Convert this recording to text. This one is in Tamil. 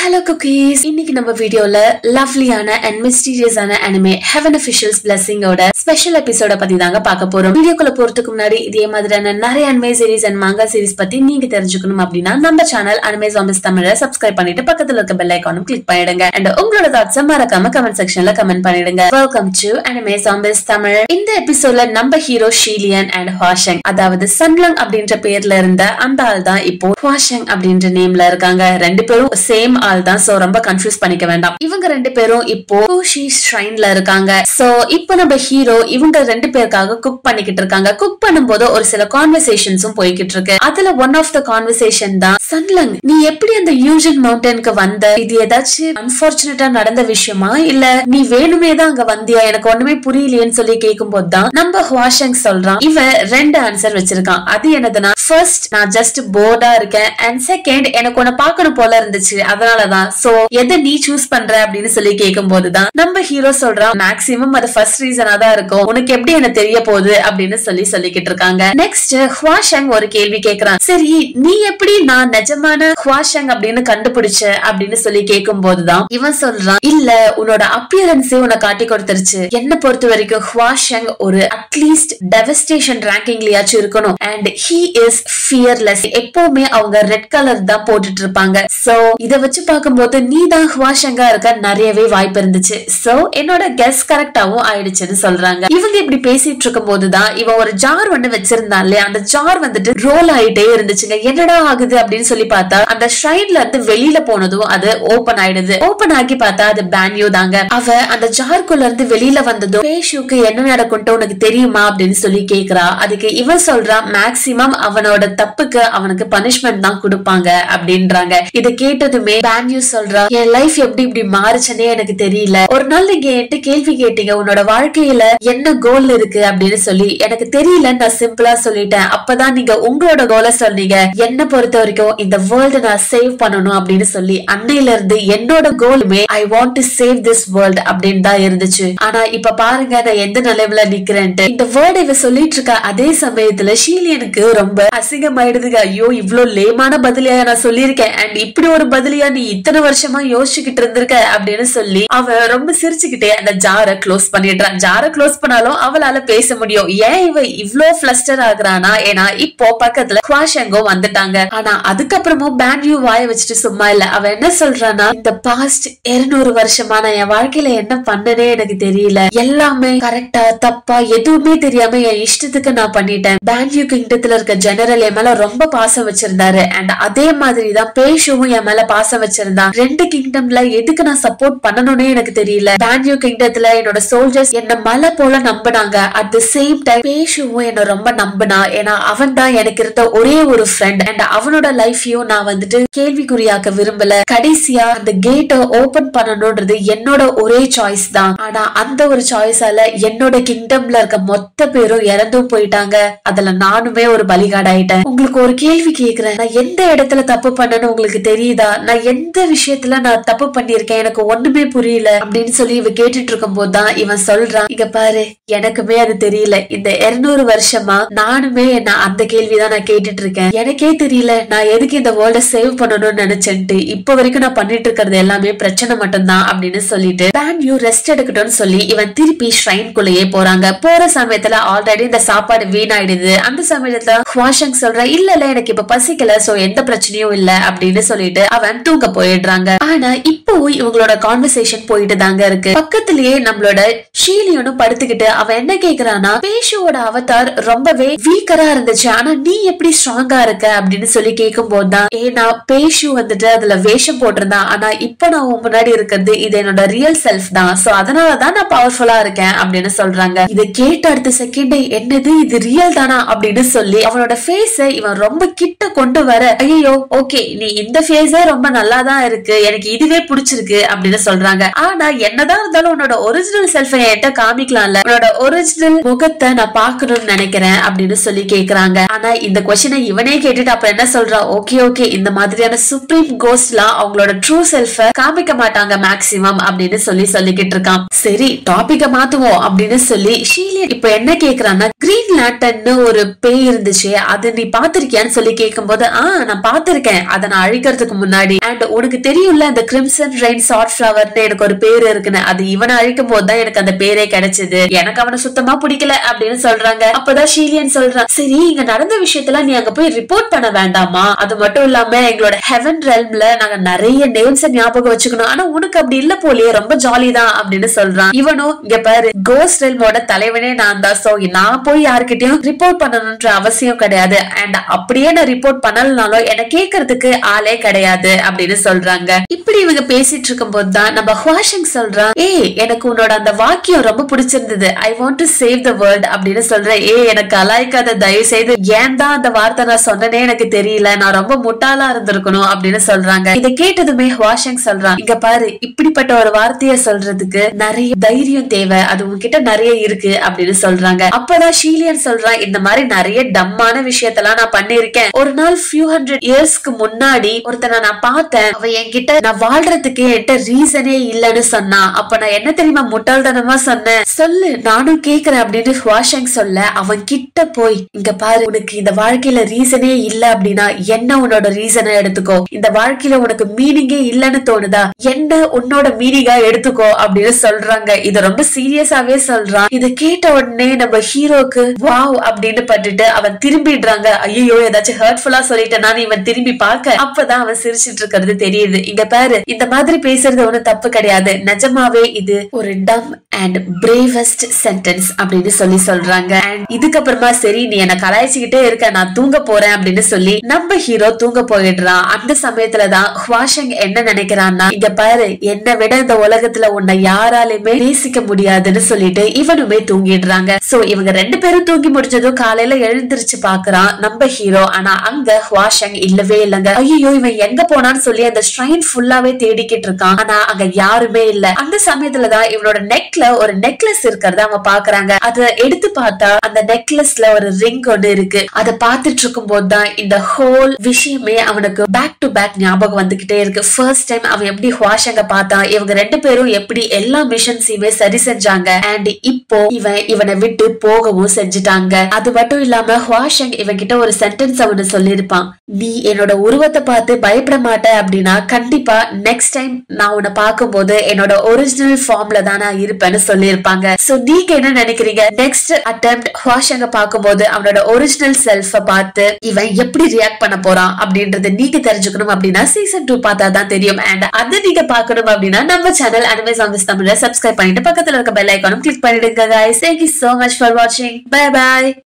ஹலோ குக்கீஸ் இன்னைக்கு நம்ம வீடியோல லவ்லியான அண்ட் மிஸ்டீரியஸான அனிமே ஹெவன் அபிஷியல்ஸ் பிளஸிங்கோட ஸ்பெஷல் எபிசோட பத்தி தாங்க பார்க்க போறோம் வீடியோக்குள்ள போறதுக்கு முன்னாடி இதே மாதிரியான நிறைய anime series and manga series பத்தி நீங்க தெரிஞ்சுக்கணும் அப்படின்னா நம்ம சேனல் அனிமே ஜாம்பிஸ் தமிழ சப்ஸ்கிரைப் பண்ணிட்டு பக்கத்துல இருக்க பெல் ஐக்கானும் கிளிக் பண்ணிடுங்க அண்ட் உங்களோட தாட்ஸ் மறக்காம கமெண்ட் செக்ஷன்ல கமெண்ட் பண்ணிடுங்க welcome to anime zombies Tamil இந்த எபிசோட்ல நம்ம ஹீரோ ஷீலியன் அண்ட் ஹாஷங் அதாவது சன்லங் அப்படின்ற பேர்ல இருந்த அந்த ஆள் தான் இப்போ ஹாஷங் அப்படின்ற நேம்ல இருக்காங்க ரெண்டு பேரும் சேம் ஆள் தான் சோ ரொம்ப கன்ஃபியூஸ் பண்ணிக்க வேண்டாம் இவங்க ரெண்டு பேரும் இப்போ பூஷி ஷ்ரைன்ல இருக்காங்க சோ இப்போ நம்ம ஹீரோ இவங்க ரெண்டு பேருக்காக குக் பண்ணிக்கிட்டு இருக்காங்க குக் பண்ணும்போது ஒரு சில கான்வர்சேஷன்ஸும் போய்கிட்டு இருக்கு அதுல ஒன் ஆஃப் த கான்வர்சேஷன் தான் சன்லங் நீ எப்படி அந்த யூஜன் மவுண்டனுக்கு வந்த இது ஏதாச்சும் அன்பார்ச்சுனேட்டா நடந்த விஷயமா இல்ல நீ வேணுமே தான் அங்க வந்தியா எனக்கு ஒண்ணுமே புரியலையேன்னு சொல்லி கேட்கும் போதுதான் நம்ம ஹுவாஷங் சொல்றான் இவன் ரெண்டு ஆன்சர் வச்சிருக்கான் அது என்னதுன்னா ஃபர்ஸ்ட் நான் ஜஸ்ட் போர்டா இருக்கேன் அண்ட் செகண்ட் எனக்கு உன்னை பார்க்கணும் போல இருந்துச்சு அதனாலதான் சோ எதை நீ சூஸ் பண்ற அப்படின்னு சொல்லி கேட்கும் போதுதான் நம்ம ஹீரோ சொல்றான் மேக்சிமம் அது ஃபர்ஸ்ட் ரீசனா தான் இருக்கும் உனக்கு எப்படி என்ன தெரிய போகுது அப்படின்னு சொல்லி சொல்லிக்கிட்டு இருக்காங்க நெக்ஸ்ட் ஹுவாஷங் ஒரு கேள்வி கேக்குறான் சரி நீ எப்படி நான் நிஜமான ஹுவாஷங் அப்படின்னு கண்டுபிடிச்ச அப்படின்னு சொல்லி கேட்கும் போதுதான் இவன் சொல்றான் இல்ல உன்னோட அப்பியரன்ஸே உன்னை காட்டி கொடுத்துருச்சு என்ன பொறுத்த வரைக்கும் ஹுவாஷங் ஒரு அட்லீஸ்ட் டெவஸ்டேஷன் ரேங்கிங்லயாச்சும் இருக்கணும் அண்ட் ஹீ இஸ் ஃபியர்லெஸ் எப்பவுமே அவங்க ரெட் கலர் தான் போட்டுட்டு இருப்பாங்க சோ இத வச்சு பார்க்கும்போது நீ தான் ஹுவாஷங்கா இருக்க நிறையவே வாய்ப்பு இருந்துச்சு சோ என்னோட கெஸ் கரெக்டாவும் ஆயிடுச்சுன்னு சொல்றாங்க இவங்க இப்படி பேசிட்டு இருக்கும் போதுதான் இவன் ஒரு ஜார் ஒண்ணு வச்சிருந்தான் இல்லையா அந்த ஜார் வந்துட்டு ரோல் ஆயிட்டே இருந்துச்சுங்க என்னடா ஆகுது அப்படின்னு சொல்லி பார்த்தா அந்த ஷ்ரைன்ல இருந்து வெளியில போனதும் அது ஓபன் ஆயிடுது ஓபன் ஆகி பார்த்தா அது பேன்யூ தாங்க அவ அந்த ஜார்க்குள்ள இருந்து வெளியில வந்ததும் பேஷுக்கு என்ன நடக்கும்ட்டு உனக்கு தெரியுமா அப்படின்னு சொல்லி கேக்குறா அதுக்கு இவன் சொல்றான் மேக்சிமம் அவனோட தப்புக்கு அவனுக்கு பனிஷ்மெண்ட் தான் கொடுப்பாங்க அப்படின்றாங்க இத கேட்டதுமே பேன்யூ சொல்றா என் லைஃப் எப்படி இப்படி மாறுச்சுன்னே எனக்கு தெரியல ஒரு நாள் நீங்க என்கிட்ட கேள்வி கேட்டீங்க உன்னோட வாழ்க்கையில என்ன கோல் இருக்கு அப்படின்னு சொல்லி எனக்கு தெரியல நான் சிம்பிளா சொல்லிட்டேன் அப்பதான் நீங்க உங்களோட கோலை சொன்னீங்க என்ன பொறுத்த வரைக்கும் இந்த வேர்ல்டு நான் சேவ் பண்ணணும் அப்படின்னு சொல்லி அன்னையில இருந்து என்னோட கோலுமே I want to save this world அப்படின்னு தான் இருந்துச்சு ஆனா இப்ப பாருங்க நான் எந்த நிலைமையில நிக்கிறேன்ட்டு இந்த வேர்டு இவ சொல்லிட்டு இருக்க அதே சமயத்துல ஷீலியனுக்கு ரொம்ப அசிங்கமாயிடுதுங்க ஐயோ இவ்ளோ லேமான பதிலியா நான் சொல்லியிருக்கேன் அண்ட் இப்படி ஒரு பதிலியா நீ இத்தனை வருஷமா யோசிச்சுக்கிட்டு இருந்திருக்க அப்படின்னு சொல்லி அவ ரொம்ப சிரிச்சுக்கிட்டே அந்த ஜார க்ளோஸ் பண்ணிடுறான் ஜார க்ளோஸ் பண்ணாலும் அவளால பேச முடியும் ஏன் இவ இவ்ளோ பிளஸ்டர் ஆகுறானா ஏன்னா இப்போ பக்கத்துல குவாஷங்கோ வந்துட்டாங்க ஆனா அதுக்கப்புறமும் பேன்யூ வாய வச்சுட்டு சும்மா இல்ல அவ என்ன சொல்றானா இந்த பாஸ்ட் இருநூறு வருஷமா நான் என் வாழ்க்கையில என்ன பண்ணனே எனக்கு தெரியல எல்லாமே கரெக்டா தப்பா எதுவுமே தெரியாம என் இஷ்டத்துக்கு நான் பண்ணிட்டேன் பேன்யூ கிங்டத்துல இருக்க ஜெனரல் என் மேல ரொம்ப பாசம் வச்சிருந்தாரு அண்ட் அதே மாதிரிதான் பேஷுவும் என் மேல பாசம் வச்சிருந்தான் ரெண்டு கிங்டம்ல எதுக்கு நான் சப்போர்ட் பண்ணணும்னே எனக்கு தெரியல பேன்யூ கிங்டத்துல என்னோட சோல்ஜர்ஸ் என்ன மலை போல நம்பினாங்க அட் த சேம் டைம் பேஷுவும் என்ன ரொம்ப நம்பினா ஏன்னா அவன் தான் எனக்கு இருந்த ஒரே ஒரு ஃப்ரெண்ட் அண்ட் அவனோட லைஃபையும் நான் வந்துட்டு கேள்விக்குறியாக்க விரும்பல கடைசியா அந்த கேட்டை ஓபன் பண்ணணும்ன்றது என்னோட ஒரே சாய்ஸ் தான் ஆனா அந்த ஒரு சாய்ஸால என்னோட கிங்டம்ல இருக்க மொத்த பேரும் இறந்தும் போயிட்டாங்க அதுல நானுமே ஒரு பலிகாடாயிட்டேன் உங்களுக்கு ஒரு கேள்வி கேக்குறேன் நான் எந்த இடத்துல தப்பு பண்ணேன்னு உங்களுக்கு தெரியுதா நான் எந்த விஷயத்துல நான் தப்பு பண்ணிருக்கேன் எனக்கு ஒண்ணுமே புரியல அப்படின்னு சொல்லி இவ கேட்டுட்டு இருக்கும் போதுதான் இவன் சொல்றான் இங்க பாரு எனக்குமே அது தெரியல இந்த இருநூறு வருஷமா நானுமே என்ன அந்த கேள்விதான் நான் கேட்டுட்டு இருக்கேன் எனக்கே தெரியல நான் எதுக்கு இந்த வேர்ல்ட சேவ் பண்ணணும்னு நினைச்சேன்ட்டு இப்ப வரைக்கும் நான் பண்ணிட்டு இருக்கிறது எல்லாமே பிரச்சனை மட்டும்தான் அப்படின்னு சொல்லிட்டு பேன்யூ ரெஸ்ட் எடுக்கட்டும்னு சொல்லி இவன் திருப்பி ஷ்ரைன்குள்ளேயே போறாங்க போற சமயத்துல ஆல்ரெடி இந்த சாப்பாடு வீணாயிடுது அந்த சமயத்துல ஹுவாஷங் சொல்ற இல்ல இல்ல எனக்கு இப்ப பசிக்கல சோ எந்த பிரச்சனையும் இல்ல அப்படின்னு சொல்லிட்டு அவன் தூங்க போயிடுறாங்க ஆனா இப்போ இவங்களோட கான்வர்சேஷன் போயிட்டு தாங்க இருக்கு பக்கத்திலேயே நம்மளோட ஷீலியனும் படுத்துக்கிட்டு அவன் என்ன கேக்குறானா பேஷுவோட அவதார் ரொம்பவே வீக்கரா இருந்துச்சு ஆனா நீ எப்படி ஸ்ட்ராங்கா இருக்க அப்படின்னு சொல்லி கேட்கும் போதுதான் ஏன்னா பேஷு வந்துட்டு அதுல வேஷம் போட்டிருந்தான் ஆனா இப்ப நான் உன் முன்னாடி இருக்கிறது இது என்னோட ரியல் செல்ஃப் தான் சோ அதனாலதான் நான் பவர்ஃபுல்லா இருக்கேன் அப்படின்னு சொல்றாங்க இதை கேட்ட அடுத்த செகண்ட் என்னது இது ரியல் தானா அப்படின்னு சொல்லி அவனோட ஃபேஸ இவன் ரொம்ப கிட்ட கொண்டு வர ஐயோ ஓகே நீ இந்த ஃபேஸே ரொம்ப நல்லா தான் இருக்கு எனக்கு இதுவே பிடிச்சிருக்கு அப்படின்னு சொல்றாங்க ஆனா என்னதான் இருந்தாலும் உன்னோட ஒரிஜினல் செல்ஃபை என்கிட்ட காமிக்கலாம்ல உன்னோட ஒரிஜினல் முகத்தை நான் பாக்கணும்னு நினைக்கிறேன் அப்படின்னு சொல்லி கேக்குறாங்க ஆனா இந்த கொஸ்டினை இவனே கேட்டுட்டு அப்புறம் என்ன சொல்றான் ஓகே ஓகே இந்த மாதிரியான சுப்ரீம் கோஸ்ட்லாம் அவங்களோட ட்ரூ செல்ஃப காமிக்க மாட்டாங்க மேக்சிமம் அப்படின்னு சொல்லி சொல்லிக்கிட்டு இருக்கான் சரி டாபிக்க மாத்துவோம் அப்படின்னு சொல்லி ஷீலியன் இப்ப என்ன கேக்குறான்னா கிரீன் லேண்டன்னு ஒரு பேய் இருந்துச்சு அது நீ பாத்திருக்கியான்னு சொல்லி கேட்கும்போது ஆ நான் பாத்திருக்கேன் அதை நான் அழிக்கிறதுக்கு முன்னாடி அண்ட் உனக்கு தெரியும்ல அந்த கிரிம்சன் ரெயின் சாட் ஃபிளவர்னு எனக்கு ஒரு பேரு இருக்குன்னு அது இவனை அழிக்கும் போதுதான் எனக்கு அந்த பேரே கிடைச்சது எனக்கு அவனை சுத்தமா பிடிக்கல அப்படின்னு சொல்றாங்க அப்பதான் ஷீலியன் சொல்றான் சரி இங்க நடந்த விஷயத்துல நீ அங்க போய் ரிப்போர்ட் பண்ண வேண்டாமா அது மட்டும் இல்லாம எங்களோட ஹெவன் ரெல்ம்ல நாங்க நிறைய நேம்ஸ் ஞாபகம் வச்சுக்கணும் ஆனா உனக்கு அப்படி இல்ல போலயே ரொம்ப ஜாலி தான் அப்படின்னு சொல்றான் இவனும் இங்க பாரு கோஸ்ட் ரெல்மோட தலைவனே நான் தான் சோ நான் போய் யாருக்கிட்டயும் ரிப்போர்ட் பண்ணணும்ன்ற அவசியம் கிடையாது அண்ட் அப்படியே நான் ரிப்போர்ட் பண்ணலனாலும் என்ன கேக்குறதுக்கு ஆளே கிடையாது அப்படின்னு சொல்றாங்க இப்படி இவங்க பேசிட்டு இருக்கும் போதுதான் நம்ம ஹுவாஷிங் சொல்றான் ஏய் எனக்கு உன்னோட அந்த வாக்கியம் ரொம்ப பிடிச்சிருந்தது I want to save the world அப்படின்னு சொல்றேன் ஏய் எனக்கு அலாய்க்காத தயவு செய்து ஏன் தான் அந்த வார்த்தை நான் சொன்னனே எனக்கு தெரியல நான் ரொம்ப முட்டாளா இருந்திருக்கணும் அப்படின்னு சொல்றாங்க இதை கேட்டதுமே ஹுவாஷிங் சொல்றான் இங்க பாரு இப்படிப்பட்ட ஒரு வார்த்தைய சொல்றதுக்கு நிறைய தைரியம் தேவை அது உன்கிட்ட நிறைய இருக்கு அப்படின்னு சொல்றாங்க அப்பதான் ஷீலியன் சொல்றான் இந்த மாதிரி நிறைய டம்மான விஷயத்தெல்லாம் நான் பண்ணிருக்கேன் ஒரு நாள் ஃபியூ ஹண்ட்ரட் இயர்ஸ்க்கு முன்னாடி ஒருத்தனை நான் பார்த்தேன் அவ என்கிட்ட நான் வாழ்றதுக்கு என்கிட்ட ரீசனே இல்லைன்னு சொன்னா அப்ப நான் என்ன தெரியுமா முட்டாள்தனமா சொன்னேன் சொல்லு நானும் கேக்குறேன் அப்படின்னு ஹுவாஷங் சொல்ல அவன் கிட்ட போய் இங்க பாரு உனக்கு இந்த வாழ்க்கையில ரீசனே இல்ல அப்படின்னா என்ன உன்னோட ரீசனை எடுத்துக்கோ இந்த வாழ்க்கையில உனக்கு மீனிங்கே இல்லைன்னு தோணுதா என்ன உன்னோட மீனிங்கா எடுத்துக்கோ அப்படின்னு சொல்றாங்க இது ரொம்ப சீரியஸாவே சொல்றான் இத கேட்ட உடனே நம்ம ஹீரோக்கு வாவ் அப்படின்னு பட்டுட்டு அவன் திரும்பிடுறாங்க ஐயோ ஏதாச்சும் ஹர்ட்ஃபுல்லா சொல்லிட்டேனான்னு இவன் திரும்பி பார்க்க அப்பதான் அவன் சிரிச்சிட்டு இருக்கிறது தெரியுது இங்க பாரு இந்த மாதிரி பேசுறது ஒண்ணும் தப்பு கிடையாது நிஜமாவே இது ஒரு டம் அண்ட் பிரேவஸ்ட் சென்டென்ஸ் அப்படின்னு சொல்லி சொல்றாங்க அண்ட் இதுக்கப்புறமா சரி நீ என்ன கலாய்ச்சிக்கிட்டே இருக்க நான் தூங்க போறேன் அப்படின்னு சொல்லி நம்ம ஹீரோ தூங்க போயிடுறான் அந்த சமயத்துலதான் ஹுவாஷங் என்ன நினைக்கிறான்னா இங்க பாரு என்னை விட இந்த உலகத்துல உன்னை யாராலையுமே நேசிக்க முடியாதுன்னு சொல்லிட்டு இவனுமே தூங்கிடுறாங்க சோ இவங்க ரெண்டு பேரும் தூங்கி முடிஞ்சதும் காலையில எழுந்திருச்சு பாக்குறான் நம்ம ஹீரோ ஆனா அங்க ஹுவாஷங் இல்லவே இல்லைங்க ஐயோ இவன் எங்க போனான்னு சொல்லி அந்த ஸ்ட்ரைன் ஃபுல்லாவே தேடிக்கிட்டு இருக்கான் ஆனா அங்க யாருமே இல்ல அந்த சமயத்துலதான் இவனோட நெக்ல ஒரு நெக்லஸ் இருக்கிறத அவன் பாக்குறாங்க அத எடுத்து பார்த்தா அந்த நெக்லஸ்ல ஒரு ரிங் ஒண்ணு இருக்கு அத பாத்துட்டு இருக்கும் போதுதான் இந்த ஹோல் விஷயமே அவனுக்கு பேக் டு பேக் ஞாபகம் வந்துகிட்டே இருக்கு ஃபர்ஸ்ட் டைம் அவன் எப்படி ஹுவாஷங்க பார்த்தான் இவங்க ரெண்டு பேரும் எப்படி எல்லா மிஷன்ஸையுமே சரி செஞ்சாங்க அண்ட் இப்போ இவன் இவனை விட்டு போகவும் செஞ்சுட்டாங்க அது மட்டும் இல்லாம ஹுவாஷங் இவன் கிட்ட ஒரு சென்டென்ஸ் அவனு சொல்லியிருப்பான் நீ என்னோட உருவத்தை பார்த்து பயப்பட மாட்ட அப்படின்னா கண்டிப்பா நெக்ஸ்ட் டைம் நான் உன்னை பார்க்கும்போது என்னோட ஒரிஜினல் ஃபார்ம்ல தான் நான் இருப்பேன்னு சொல்லியிருப்பாங்க சோ நீங்க என்ன நினைக்கிறீங்க நெக்ஸ்ட் அட்டெம்ட் ஹுவாஷங்க பார்க்கும்போது அவனோட ஒரிஜினல் செல்ஃப பார்த்து இவன் எப்படி ரியாக்ட் பண்ண போறான் அப்படின்றத நீங்க தெரிஞ்சுக்கணும் அப்படின்னா சீசன் டூ பார்த்தா தான் தெரியும் அண்ட் அதை நீங்க பார்க்கணும் அப்படின்னா நம்ம சேனல் அனிமே சாங்ஸ் தமிழ சப்ஸ்கிரைப் பண்ணிட்டு பக்கத்துல இருக்க பெல் ஐக்கானும் கிளிக் பண்ணிடுங்க guys thank you so much for watching bye bye